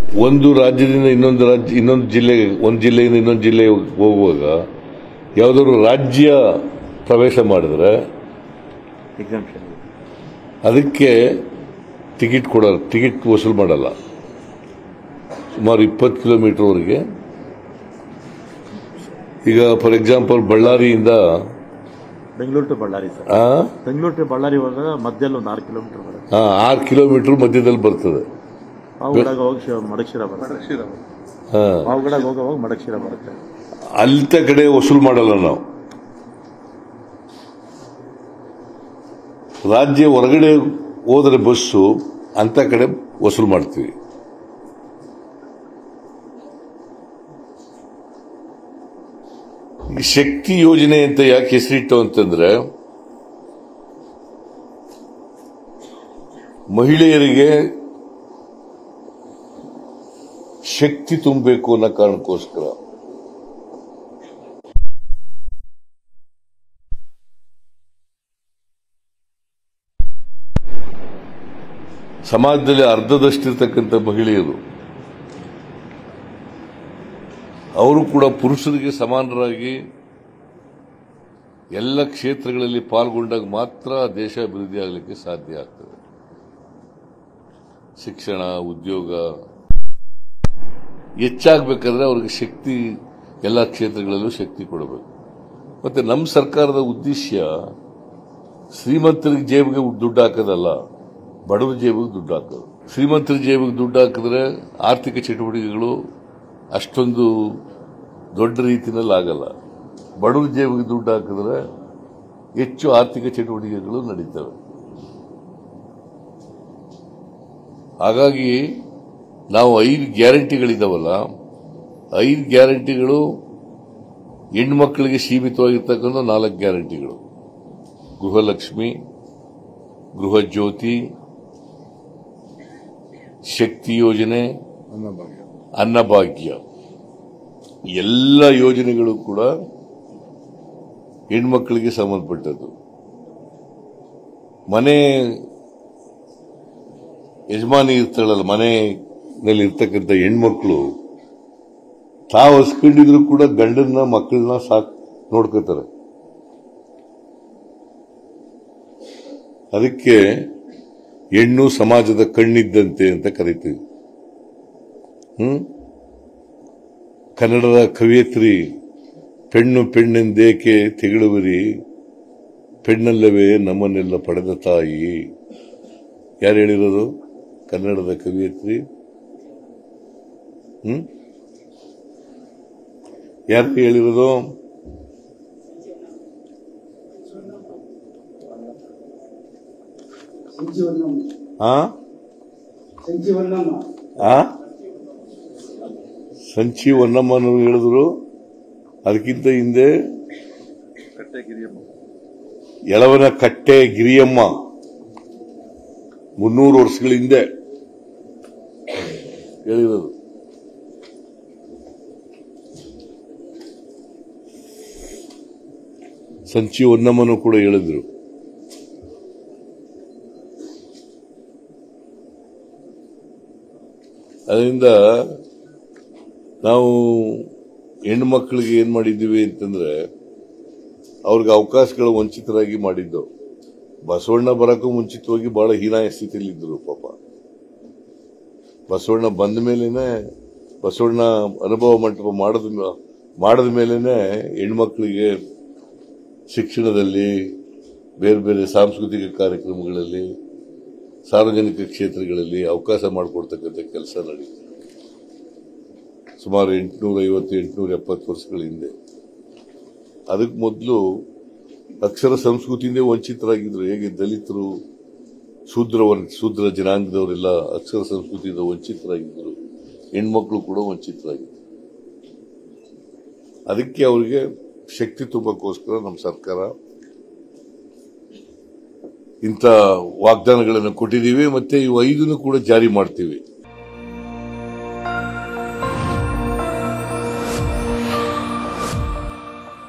ಒಂದು ರಾಜ್ಯದಿಂದ ಇನ್ನೊಂದು ರಾಜ್ಯ ಇನ್ನೊಂದು ಜಿಲ್ಲೆಗೆ ಒಂದು ಜಿಲ್ಲೆಯಿಂದ ಇನ್ನೊಂದು ಜಿಲ್ಲೆಗೆ ಹೋಗುವಾಗ ಯಾವುದಾದ್ರು ರಾಜ್ಯ ಪ್ರವೇಶ ಮಾಡಿದ್ರೆ ಎಕ್ಸಾಮ್ಷನ್ ಅದಕ್ಕೆ ಟಿಕೆಟ್ ಕೊಡಲ್ಲ ಟಿಕೆಟ್ ವಸೂಲು ಮಾಡಲ್ಲ ಸುಮಾರು ಇಪ್ಪತ್ತು ಕಿಲೋಮೀಟರ್ವರೆಗೆ ಈಗ ಫಾರ್ ಎಕ್ಸಾಂಪಲ್ ಬಳ್ಳಾರಿಯಿಂದ ಬೆಂಗಳೂರು ಟು ಬಳ್ಳಾರಿ ಸರ್ ಆ, ಬೆಂಗಳೂರು ಟು ಬಳ್ಳಾರಿ ಹೋದಾಗ ಮಧ್ಯದಲ್ಲಿ ಒಂದು ಆರು ಕಿಲೋಮೀಟರ್ ಬರುತ್ತೆ ಆ, ಆರು ಕಿಲೋಮೀಟರ್ ಮಧ್ಯದಲ್ಲಿ ಬರ್ತದೆ ಪಾವಗಡಾಗ ಹೋಗಿ ಶಿವ ಮಡಕ್ಷಿರ ಬರುತ್ತೆ ಆ, ಪಾವಗಡಾಗ ಹೋಗುವಾಗ ಮಡಕ್ಷಿರ ಬರುತ್ತೆ ಅಲ್ಲಿತ ಕಡೆ ವಸೂಲು ಮಾಡಲ್ಲ ನಾವು ರಾಜ್ಯ ಹೊರಗಡೆ ಹೋದರೆ ಬಸ್ಸು ಅಂತ ಕಡೆ ವಸೂಲು ಮಾಡ್ತೀವಿ ಈ ಶಕ್ತಿ ಯೋಜನೆ ಅಂತ ಯಾಕೆ ಹೆಸರಿಟ್ಟು ಅಂತಂದ್ರೆ ಮಹಿಳೆಯರಿಗೆ ಶಕ್ತಿ ತುಂಬಬೇಕು ಅನ್ನೋ ಕಾರಣಕ್ಕೋಸ್ಕರ ಸಮಾಜದಲ್ಲಿ ಅರ್ಧದಷ್ಟಿರ್ತಕ್ಕಂಥ ಮಹಿಳೆಯರು ಅವರು ಕೂಡ ಪುರುಷರಿಗೆ ಸಮಾನರಾಗಿ ಎಲ್ಲ ಕ್ಷೇತ್ರಗಳಲ್ಲಿ ಪಾಲ್ಗೊಂಡಾಗ ಮಾತ್ರ ದೇಶ ಅಭಿವೃದ್ಧಿ ಆಗಲಿಕ್ಕೆ ಸಾಧ್ಯ ಆಗ್ತದೆ ಶಿಕ್ಷಣ ಉದ್ಯೋಗ ಹೆಚ್ಚಾಗಬೇಕಾದ್ರೆ ಅವ್ರಿಗೆ ಶಕ್ತಿ ಎಲ್ಲ ಕ್ಷೇತ್ರಗಳಲ್ಲೂ ಶಕ್ತಿ ಕೊಡಬೇಕು ಮತ್ತೆ ನಮ್ಮ ಸರ್ಕಾರದ ಉದ್ದೇಶ ಶ್ರೀಮಂತರಿಗೆ ಜೇಬಿಗೆ ದುಡ್ಡು ಹಾಕೋದಲ್ಲ ಬಡವರ ಜೇಬಿಗೆ ದುಡ್ಡು ಹಾಕೋದು ಶ್ರೀಮಂತರ ಜೇಬಿಗೆ ದುಡ್ಡು ಹಾಕಿದ್ರೆ ಆರ್ಥಿಕ ಚಟುವಟಿಕೆಗಳು ಅಷ್ಟೊಂದು ದೊಡ್ಡ ರೀತಿಯಲ್ಲಿ ಆಗಲ್ಲ ಬಡವರ ಜೇಬಿಗೆ ದುಡ್ಡು ಹಾಕಿದ್ರೆ ಹೆಚ್ಚು ಆರ್ಥಿಕ ಚಟುವಟಿಕೆಗಳು ನಡೀತವೆ ಹಾಗಾಗಿ ನಾವು ಐದು ಗ್ಯಾರಂಟಿಗಳಿದಾವಲ್ಲ ಐದು ಗ್ಯಾರಂಟಿಗಳು ಹೆಣ್ಮಕ್ಳಿಗೆ ಸೀಮಿತವಾಗಿರ್ತಕ್ಕಂಥ ನಾಲ್ಕು ಗ್ಯಾರಂಟಿಗಳು ಗೃಹಲಕ್ಷ್ಮಿ ಗೃಹ ಜ್ಯೋತಿ ಶಕ್ತಿ ಯೋಜನೆ ಅನ್ನಭಾಗ್ಯ ಎಲ್ಲ ಯೋಜನೆಗಳು ಕೂಡ ಹೆಣ್ಮಕ್ಳಿಗೆ ಸಂಬಂಧಪಟ್ಟದ್ದು ಮನೆ ಯಜಮಾನಿ ಇರ್ತಾಳಲ್ಲ ಮನೆಯಲ್ಲಿ ಇರ್ತಕ್ಕಂಥ ಹೆಣ್ಮಕ್ಳು ತಾವು ಹಸ್ಕೊಂಡಿದ್ರು ಕೂಡ ಗಂಡನ್ನ ಮಕ್ಕಳನ್ನ ಸಾಕ್ ನೋಡ್ಕೋತಾರೆ ಅದಕ್ಕೆ ಹೆಣ್ಣು ಸಮಾಜದ ಕಣ್ಣಿದ್ದಂತೆ ಅಂತ ಕರಿತೀವಿ ಹ್ಮ್ ಕನ್ನಡದ ಕವಿಯತ್ರಿ ಪೆಣ್ಣು ಪೆಣ್ಣೆಂದೇಕೆ ತೆಗಳುವಿರಿ ಪೆಣ್ಣಲ್ಲವೇ ನಮ್ಮನ್ನೆಲ್ಲ ಪಡೆದ ತಾಯಿ ಯಾರು ಹೇಳಿರೋದು ಕನ್ನಡದ ಕವಿಯತ್ರಿ ಹ್ಮ್ ಯಾರು ಹೇಳಿರೋದು ಸಂಜೀವನಮ್ಮ ಆ ಸಂಜೀವನಮ್ಮ ಆ ಸಂಚಿ ಹೊನ್ನಮ್ಮನವರು ಹೇಳಿದ್ರು ಅದಕ್ಕಿಂತ ಹಿಂದೆ ಎಳವನ ಕಟ್ಟೆ ಗಿರಿಯಮ್ಮ ಮುನ್ನೂರು ವರ್ಷಗಳ ಹಿಂದೆ ಹೇಳಿರೋದು ಸಂಚಿ ಹೊನ್ನಮ್ಮನು ಕೂಡ ಹೇಳಿದ್ರು ಅದರಿಂದ ನಾವು ಹೆಣ್ಮಕ್ಳಿಗೆ ಏನ್ ಮಾಡಿದ್ದೀವಿ ಅಂತಂದ್ರೆ ಅವ್ರಿಗೆ ಅವಕಾಶಗಳ ವಂಚಿತರಾಗಿ ಮಾಡಿದ್ದು ಬಸವಣ್ಣ ಬರಕ್ಕೂ ಮುಂಚಿತವಾಗಿ ಬಹಳ ಹೀನಾಯ ಸ್ಥಿತಿಯಲ್ಲಿ ಇದ್ರು ಪಾಪ ಬಸವಣ್ಣ ಬಂದ ಮೇಲೇನೆ ಬಸವಣ್ಣ ಅನುಭವ ಮಂಟಪ ಮಾಡದ ಮೇ- ಮಾಡದ ಮೇಲೇನೆ ಹೆಣ್ಮಕ್ಳಿಗೆ ಶಿಕ್ಷಣದಲ್ಲಿ ಬೇರೆ ಬೇರೆ ಸಾಂಸ್ಕೃತಿಕ ಕಾರ್ಯಕ್ರಮಗಳಲ್ಲಿ ಸಾರ್ವಜನಿಕ ಕ್ಷೇತ್ರಗಳಲ್ಲಿ ಅವಕಾಶ ಮಾಡಿಕೊಡ್ತಕ್ಕಂಥ ಕೆಲಸ ನಡೀತು ಸುಮಾರು ಎಂಟುನೂರ ಐವತ್ತು ಎಂಟುನೂರ ಎಪ್ಪತ್ತು ವರ್ಷಗಳ ಹಿಂದೆ ಅದಕ್ಕೆ ಮೊದಲು ಅಕ್ಷರ ಸಂಸ್ಕೃತಿಯಿಂದ ವಂಚಿತರಾಗಿದ್ರು ಹೇಗೆ ದಲಿತರು ಶೂದ್ರ ವರ್ಗ ಶೂದ್ರ ಜನಾಂಗದವರೆಲ್ಲ ಅಕ್ಷರ ಸಂಸ್ಕೃತಿಯಿಂದ ವಂಚಿತರಾಗಿದ್ದರು ಹೆಣ್ಮಕ್ಳು ಕೂಡ ವಂಚಿತರಾಗಿದ್ದರು ಅದಕ್ಕೆ ಅವರಿಗೆ ಶಕ್ತಿ ತುಂಬಕ್ಕೋಸ್ಕರ ನಮ್ಮ ಸರ್ಕಾರ ಇಂಥ ವಾಗ್ದಾನಗಳನ್ನು ಕೊಟ್ಟಿದ್ದೀವಿ ಮತ್ತೆ ಇವು ಐದನ್ನು ಕೂಡ ಜಾರಿ ಮಾಡ್ತೀವಿ